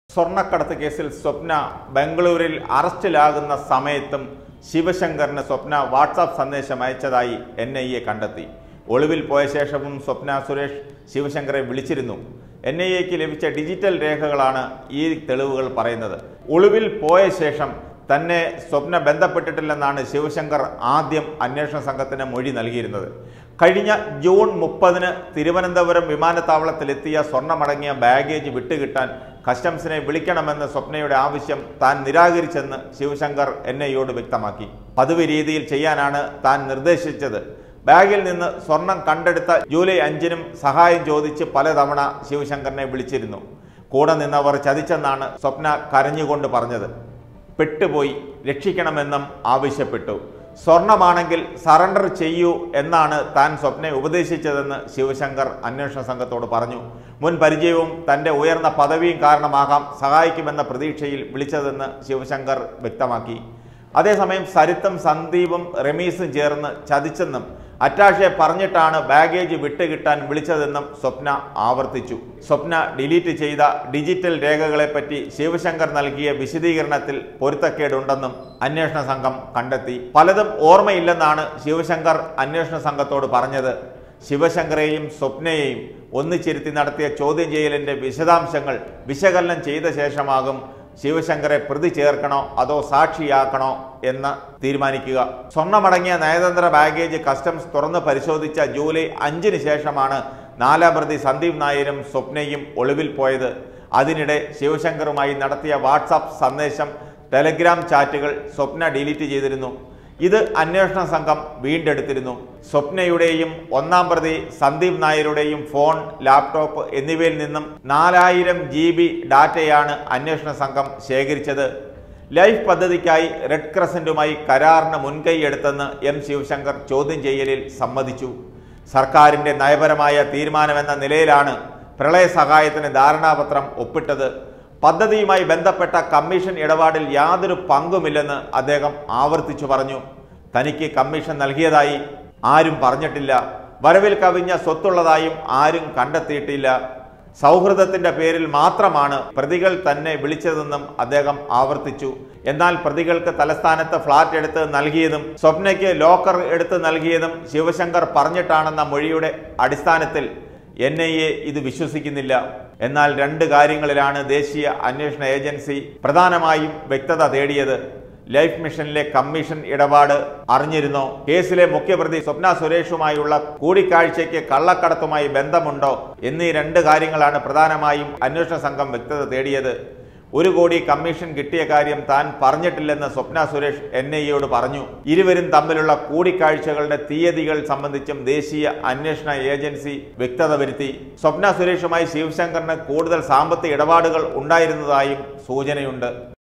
സ്വർണ്ണക്കടത്ത് കേസിൽ സ്വപ്ന ബംഗളൂരിൽ അറസ്റ്റിലാകുന്ന സമയത്തും ശിവശങ്കറിന് സ്വപ്ന വാട്സാപ്പ് സന്ദേശം അയച്ചതായി എൻ ഐ എ കണ്ടെത്തി ഒളിവിൽ പോയ ശേഷവും സ്വപ്ന സുരേഷ് ശിവശങ്കറെ വിളിച്ചിരുന്നു എൻ ഐ എക്ക് ലഭിച്ച ഡിജിറ്റൽ രേഖകളാണ് ഈ തെളിവുകൾ പറയുന്നത് ഒളിവിൽ പോയ ശേഷം തന്നെ സ്വപ്ന ബന്ധപ്പെട്ടിട്ടില്ലെന്നാണ് ശിവശങ്കർ ആദ്യം അന്വേഷണ സംഘത്തിന് മൊഴി നൽകിയിരുന്നത് കഴിഞ്ഞ ജൂൺ മുപ്പതിന് തിരുവനന്തപുരം വിമാനത്താവളത്തിലെത്തിയ സ്വർണ്ണമടങ്ങിയ ബാഗേജ് വിട്ടുകിട്ടാൻ കസ്റ്റംസിനെ വിളിക്കണമെന്ന് സ്വപ്നയുടെ ആവശ്യം താൻ നിരാകരിച്ചെന്ന് ശിവശങ്കർ എൻ ഐയോട് വ്യക്തമാക്കി പതിവ് രീതിയിൽ ചെയ്യാനാണ് താൻ നിർദ്ദേശിച്ചത് ബാഗിൽ നിന്ന് സ്വർണം കണ്ടെടുത്ത ജൂലൈ അഞ്ചിനും സഹായം ചോദിച്ച് പലതവണ ശിവശങ്കറിനെ വിളിച്ചിരുന്നു കൂടെ നിന്നവർ ചതിച്ചെന്നാണ് സ്വപ്ന കരഞ്ഞുകൊണ്ട് പറഞ്ഞത് പെട്ടുപോയി രക്ഷിക്കണമെന്നും ആവശ്യപ്പെട്ടു സ്വർണമാണെങ്കിൽ സറണ്ടർ ചെയ്യൂ എന്നാണ് താൻ സ്വപ്നയെ ഉപദേശിച്ചതെന്ന് ശിവശങ്കർ അന്വേഷണ സംഘത്തോട് പറഞ്ഞു മുൻ പരിചയവും തന്റെ ഉയർന്ന പദവിയും കാരണമാകാം സഹായിക്കുമെന്ന പ്രതീക്ഷയിൽ വിളിച്ചതെന്ന് ശിവശങ്കർ വ്യക്തമാക്കി അതേസമയം സരിത്തും സന്ദീപും റമീസും ചേർന്ന് ചതിച്ചെന്നും അറ്റാഷെ പറഞ്ഞിട്ടാണ് ബാഗേജ് വിട്ടുകിട്ടാൻ വിളിച്ചതെന്നും സ്വപ്ന ആവർത്തിച്ചു സ്വപ്ന ഡിലീറ്റ് ചെയ്ത ഡിജിറ്റൽ രേഖകളെപ്പറ്റി ശിവശങ്കർ നൽകിയ വിശദീകരണത്തിൽ പൊരുത്തക്കേടുണ്ടെന്നും അന്വേഷണ സംഘം കണ്ടെത്തി പലതും ഓർമ്മയില്ലെന്നാണ് ശിവശങ്കർ അന്വേഷണ സംഘത്തോട് പറഞ്ഞത് ശിവശങ്കറെയും സ്വപ്നയെയും ഒന്നിച്ചിരുത്തി നടത്തിയ ചോദ്യം ചെയ്യലിന്റെ വിശദാംശങ്ങൾ വിശകലനം ചെയ്ത ശേഷമാകും ശിവശങ്കറെ പ്രതി ചേർക്കണോ അതോ സാക്ഷിയാക്കണോ എന്ന് തീരുമാനിക്കുക സ്വർണ്ണമടങ്ങിയ നയതന്ത്ര ബാഗേജ് കസ്റ്റംസ് തുറന്ന് പരിശോധിച്ച ജൂലൈ അഞ്ചിന് ശേഷമാണ് നാലാം പ്രതി സന്ദീപ് നായരും സ്വപ്നയും ഒളിവിൽ പോയത് അതിനിടെ ശിവശങ്കറുമായി നടത്തിയ വാട്സാപ്പ് സന്ദേശം ടെലഗ്രാം ചാറ്റുകൾ സ്വപ്ന ഡിലീറ്റ് ചെയ്തിരുന്നു ഇത് അന്വേഷണ സംഘം വീണ്ടെടുത്തിരുന്നു സ്വപ്നയുടെയും ഒന്നാം പ്രതി സന്ദീപ് നായരുടെയും ഫോൺ ലാപ്ടോപ്പ് എന്നിവയിൽ നിന്നും നാലായിരം ജി ബി ഡാറ്റയാണ് അന്വേഷണ സംഘം ശേഖരിച്ചത് ലൈഫ് പദ്ധതിക്കായി റെഡ് ക്രസന്റുമായി കരാറിന് മുൻകൈയെടുത്തെന്ന് എം ശിവശങ്കർ ചോദ്യം ചെയ്യലിൽ സമ്മതിച്ചു സർക്കാരിന്റെ നയപരമായ തീരുമാനമെന്ന നിലയിലാണ് പ്രളയ സഹായത്തിന് ധാരണാപത്രം ഒപ്പിട്ടത് പദ്ധതിയുമായി ബന്ധപ്പെട്ട കമ്മീഷൻ ഇടപാടിൽ യാതൊരു പങ്കുമില്ലെന്ന് അദ്ദേഹം ആവർത്തിച്ചു പറഞ്ഞു തനിക്ക് കമ്മീഷൻ നൽകിയതായി ആരും പറഞ്ഞിട്ടില്ല വരവിൽ കവിഞ്ഞ സ്വത്തുള്ളതായും ആരും കണ്ടെത്തിയിട്ടില്ല സൗഹൃദത്തിന്റെ പേരിൽ മാത്രമാണ് പ്രതികൾ തന്നെ വിളിച്ചതെന്നും അദ്ദേഹം ആവർത്തിച്ചു എന്നാൽ പ്രതികൾക്ക് തലസ്ഥാനത്ത് ഫ്ളാറ്റ് എടുത്ത് നൽകിയതും സ്വപ്നയ്ക്ക് ലോക്കർ എടുത്ത് നൽകിയതും ശിവശങ്കർ പറഞ്ഞിട്ടാണെന്ന മൊഴിയുടെ അടിസ്ഥാനത്തിൽ എൻ ഐ എ ഇത് വിശ്വസിക്കുന്നില്ല എന്നാൽ രണ്ട് കാര്യങ്ങളിലാണ് ദേശീയ അന്വേഷണ ഏജൻസി പ്രധാനമായും വ്യക്തത തേടിയത് ലൈഫ് മിഷനിലെ കമ്മീഷൻ ഇടപാട് അറിഞ്ഞിരുന്നോ കേസിലെ മുഖ്യപ്രതി സ്വപ്ന സുരേഷുമായുള്ള കൂടിക്കാഴ്ചയ്ക്ക് കള്ളക്കടത്തുമായി ബന്ധമുണ്ടോ എന്നീ രണ്ട് കാര്യങ്ങളാണ് പ്രധാനമായും അന്വേഷണ സംഘം വ്യക്തത തേടിയത് ഒരു കോടി കമ്മീഷൻ കിട്ടിയ കാര്യം താൻ പറഞ്ഞിട്ടില്ലെന്ന് സ്വപ്ന സുരേഷ് എൻ ഐ എയോട് പറഞ്ഞു ഇരുവരും തമ്മിലുള്ള കൂടിക്കാഴ്ചകളുടെ തീയതികൾ സംബന്ധിച്ചും ദേശീയ അന്വേഷണ ഏജൻസി വ്യക്തത വരുത്തി സ്വപ്ന സുരേഷുമായി ശിവശങ്കറിന് കൂടുതൽ സാമ്പത്തിക ഇടപാടുകൾ ഉണ്ടായിരുന്നതായും സൂചനയുണ്ട്